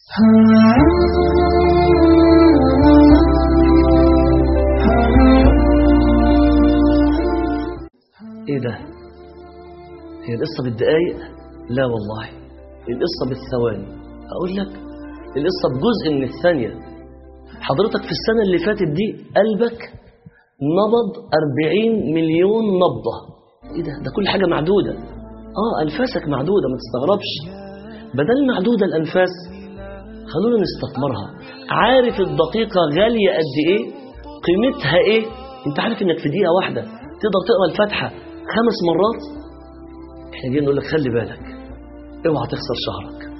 ايه ده هي القصة بالدقايق لا والله القصة بالثواني اقول لك القصة بجزء من الثانية حضرتك في السنة اللي فاتت دي قلبك نبض 40 مليون نبضة ايه ده ده كل حاجة معدودة اه انفاسك معدودة ما تستغربش بدل معدودة الانفاس خلونا نستثمرها عارف الدقيقة غالية قد ايه قيمتها ايه انت عارف انك في دقيقة واحدة تقدر تقرأ الفاتحة خمس مرات احنا جايين نقول لك خلي بالك اوعى تخسر شهرك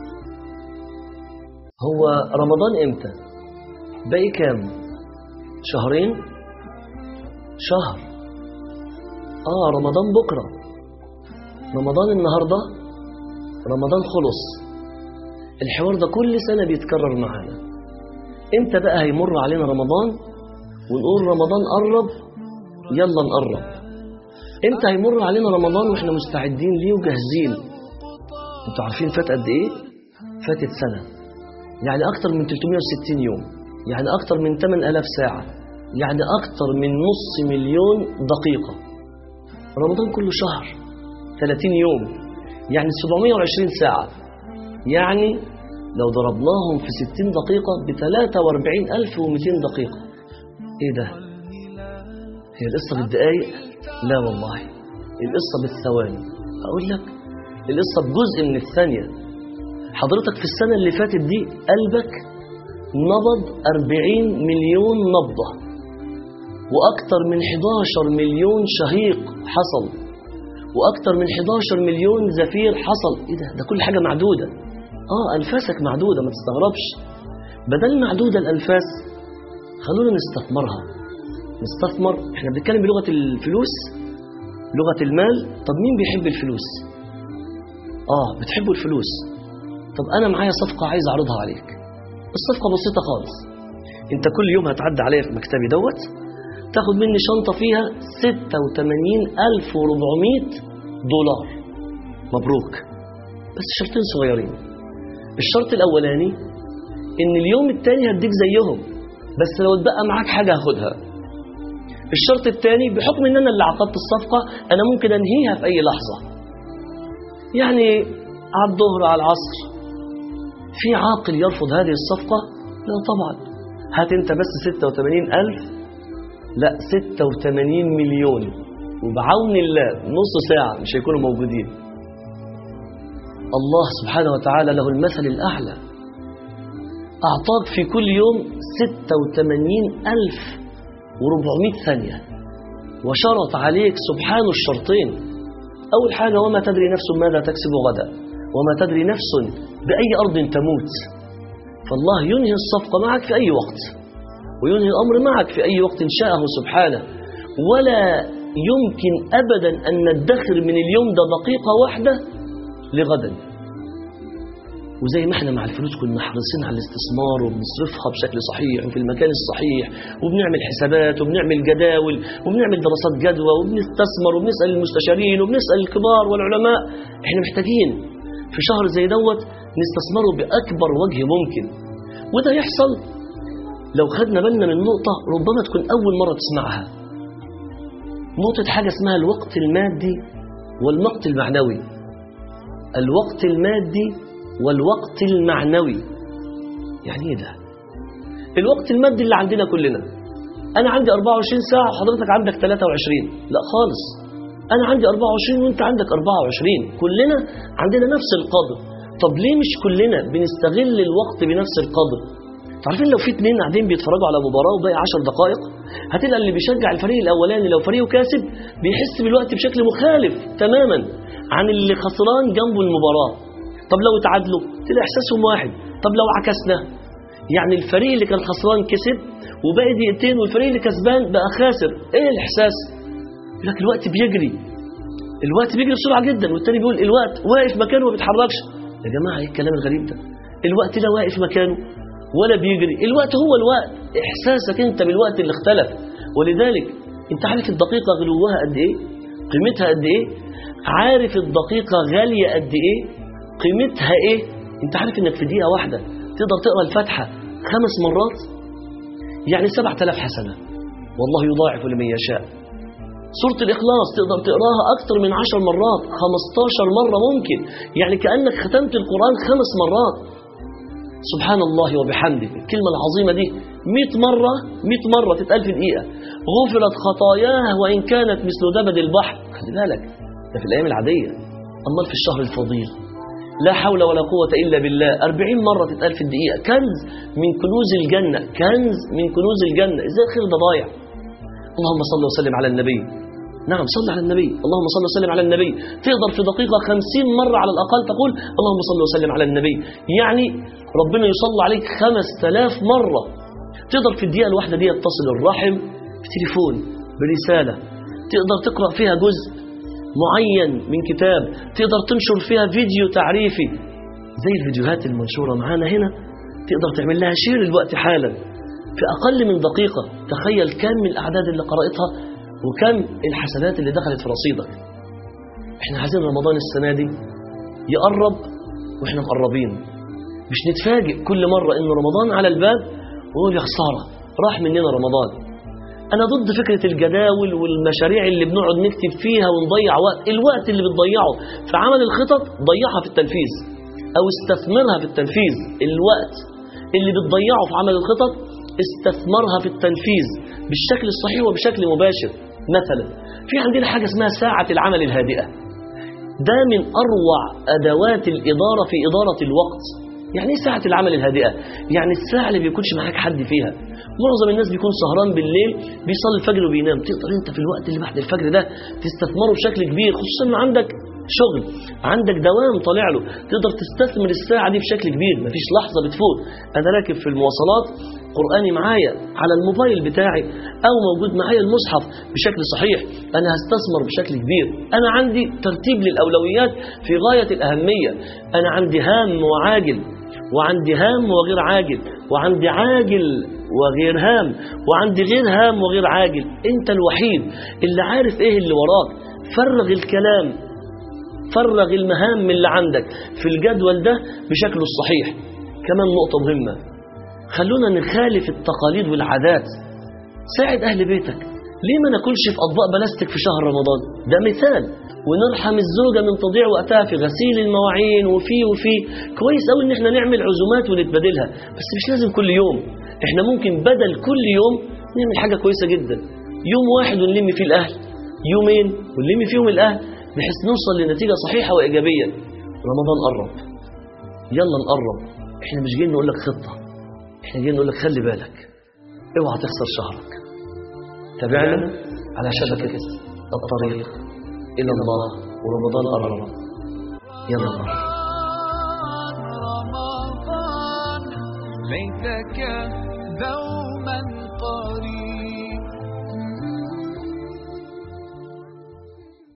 هو رمضان امتى باقي كام شهرين شهر اه رمضان بكرة رمضان النهاردة رمضان خلص الحوار ده كل سنة بيتكرر معانا امتى بقى هيمر علينا رمضان ونقول رمضان قرب يلا نقرب امتى هيمر علينا رمضان واحنا مستعدين ليه وجاهزين انتوا عارفين فات قد ايه فاتت سنة يعني اكتر من 360 يوم يعني اكتر من 8000 ساعة يعني اكتر من نص مليون دقيقة رمضان كله شهر 30 يوم يعني 720 ساعة يعني لو ضربناهم في 60 دقيقة ب 43200 دقيقة ايه ده هي القصة بالدقايق لا والله القصة بالثواني أقول لك القصة بجزء من الثانية حضرتك في السنة اللي فاتت دي قلبك نبض 40 مليون نبضة وأكثر من 11 مليون شهيق حصل وأكثر من 11 مليون زفير حصل إيه ده ده كل حاجة معدودة آه أنفاسك معدودة ما تستغربش بدل معدودة الأنفاس خلونا نستثمرها نستثمر احنا بنتكلم بلغة الفلوس لغة المال طب مين بيحب الفلوس اه بتحبوا الفلوس طب انا معايا صفقة عايز اعرضها عليك الصفقة بسيطة خالص انت كل يوم هتعدي عليا في مكتبي دوت تاخد مني شنطة فيها 86400 دولار مبروك بس شرطين صغيرين الشرط الاولاني ان اليوم التاني هديك زيهم بس لو اتبقى معاك حاجة هاخدها الشرط الثاني بحكم ان انا اللي عقدت الصفقة انا ممكن انهيها في اي لحظة يعني على الظهر على العصر في عاقل يرفض هذه الصفقة لا طبعا هات انت بس 86 ألف لا 86 مليون وبعون الله نص ساعة مش هيكونوا موجودين الله سبحانه وتعالى له المثل الأعلى أعطاك في كل يوم 86 ألف و400 ثانية وشرط عليك سبحانه الشرطين أول حاجة وما تدري نفس ماذا تكسب غدا وما تدري نفس بأي أرض تموت فالله ينهي الصفقة معك في أي وقت وينهي الأمر معك في أي وقت شاءه سبحانه ولا يمكن أبدا أن ندخر من اليوم ده دقيقة واحدة لغدا وزي ما احنا مع الفلوس كنا حريصين على الاستثمار وبنصرفها بشكل صحيح وفي المكان الصحيح وبنعمل حسابات وبنعمل جداول وبنعمل دراسات جدوى وبنستثمر وبنسأل المستشارين وبنسأل الكبار والعلماء احنا محتاجين في شهر زي دوت نستثمره بأكبر وجه ممكن وده يحصل لو خدنا بالنا من نقطة ربما تكون أول مرة تسمعها نقطة حاجة اسمها الوقت المادي والوقت المعنوي الوقت المادي والوقت المعنوي يعني ايه ده الوقت المادي اللي عندنا كلنا انا عندي 24 ساعه وحضرتك عندك 23 لا خالص انا عندي 24 وانت عندك 24 كلنا عندنا نفس القدر طب ليه مش كلنا بنستغل الوقت بنفس القدر عارفين لو في اتنين قاعدين بيتفرجوا على مباراه وباقي 10 دقائق هتلقى اللي بيشجع الفريق الاولاني لو فريقه كاسب بيحس بالوقت بشكل مخالف تماما عن اللي خسران جنبه المباراه طب لو اتعادلوا تلاقي احساسهم واحد طب لو عكسنا يعني الفريق اللي كان خسران كسب وباقي دقيقتين والفريق اللي كسبان بقى خاسر ايه الاحساس يقول لك الوقت بيجري الوقت بيجري بسرعه جدا والتاني بيقول الوقت واقف مكانه ما بيتحركش يا جماعه ايه الكلام الغريب ده الوقت لا واقف مكانه ولا بيجري الوقت هو الوقت احساسك انت بالوقت اللي اختلف ولذلك انت عارف الدقيقه غلوها قد ايه قيمتها قد ايه عارف الدقيقه غاليه قد ايه قيمتها ايه انت عارف انك في دقيقة واحدة تقدر تقرأ الفاتحة خمس مرات يعني سبعة آلاف حسنة والله يضاعف لمن يشاء سورة الإخلاص تقدر تقراها أكثر من عشر مرات خمستاشر مرة ممكن يعني كأنك ختمت القرآن خمس مرات سبحان الله وبحمده الكلمة العظيمة دي مئة مرة مئة مرة تتقال في دقيقة غفرت خطاياه وإن كانت مثل زبد البحر خلي بالك ده في الأيام العادية أمال في الشهر الفضيل لا حول ولا قوة إلا بالله أربعين مرة تتقال في الدقيقة كنز من كنوز الجنة كنز من كنوز الجنة إزاي الخير ده ضايع اللهم صل وسلم على النبي نعم صل على النبي اللهم صل وسلم على النبي تقدر في دقيقة خمسين مرة على الأقل تقول اللهم صل وسلم على النبي يعني ربنا يصلى عليك خمس تلاف مرة تقدر في الدقيقة الواحدة دي تصل الرحم بتليفون برسالة تقدر تقرأ فيها جزء معين من كتاب تقدر تنشر فيها فيديو تعريفي زي الفيديوهات المنشورة معانا هنا تقدر تعمل لها شير الوقت حالا في أقل من دقيقة تخيل كم من الأعداد اللي قرأتها وكم الحسنات اللي دخلت في رصيدك احنا عايزين رمضان السنة دي يقرب واحنا مقربين مش نتفاجئ كل مرة ان رمضان على الباب ونقول يا خسارة راح مننا رمضان انا ضد فكرة الجداول والمشاريع اللي بنقعد نكتب فيها ونضيع وقت الوقت اللي بتضيعه في عمل الخطط ضيعها في التنفيذ او استثمرها في التنفيذ الوقت اللي بتضيعه في عمل الخطط استثمرها في التنفيذ بالشكل الصحيح وبشكل مباشر مثلا في عندنا حاجة اسمها ساعة العمل الهادئة ده من أروع أدوات الإدارة في إدارة الوقت يعني ايه ساعة العمل الهادئة؟ يعني الساعة اللي بيكونش معاك حد فيها معظم الناس بيكون سهران بالليل بيصلي الفجر وبينام تقدر انت في الوقت اللي بعد الفجر ده تستثمره بشكل كبير خصوصا ان عندك شغل عندك دوام طالع له تقدر تستثمر الساعة دي بشكل كبير مفيش لحظة بتفوت أنا راكب في المواصلات قرآني معايا على الموبايل بتاعي أو موجود معايا المصحف بشكل صحيح أنا هستثمر بشكل كبير أنا عندي ترتيب للأولويات في غاية الأهمية أنا عندي هام وعاجل وعندي هام وغير عاجل وعندي عاجل وغير هام وعندي غير هام وغير عاجل انت الوحيد اللي عارف ايه اللي وراك فرغ الكلام فرغ المهام اللي عندك في الجدول ده بشكله الصحيح كمان نقطة مهمة خلونا نخالف التقاليد والعادات ساعد أهل بيتك ليه ما ناكلش في أطباق بلاستيك في شهر رمضان ده مثال ونرحم الزوجة من تضيع وقتها في غسيل المواعين وفي وفي كويس قوي ان احنا نعمل عزومات ونتبادلها بس مش لازم كل يوم احنا ممكن بدل كل يوم نعمل حاجة كويسة جدا يوم واحد ونلم فيه الأهل يومين ونلم فيهم الأهل بحيث نوصل لنتيجة صحيحة وإيجابية رمضان قرب يلا نقرب احنا مش جايين نقول لك خطة احنا جايين نقول لك خلي بالك اوعى تخسر شهرك تابعنا على شبكة الطريق إلى الله ورمضان قرب يلا الله رمضان ليتك ذوق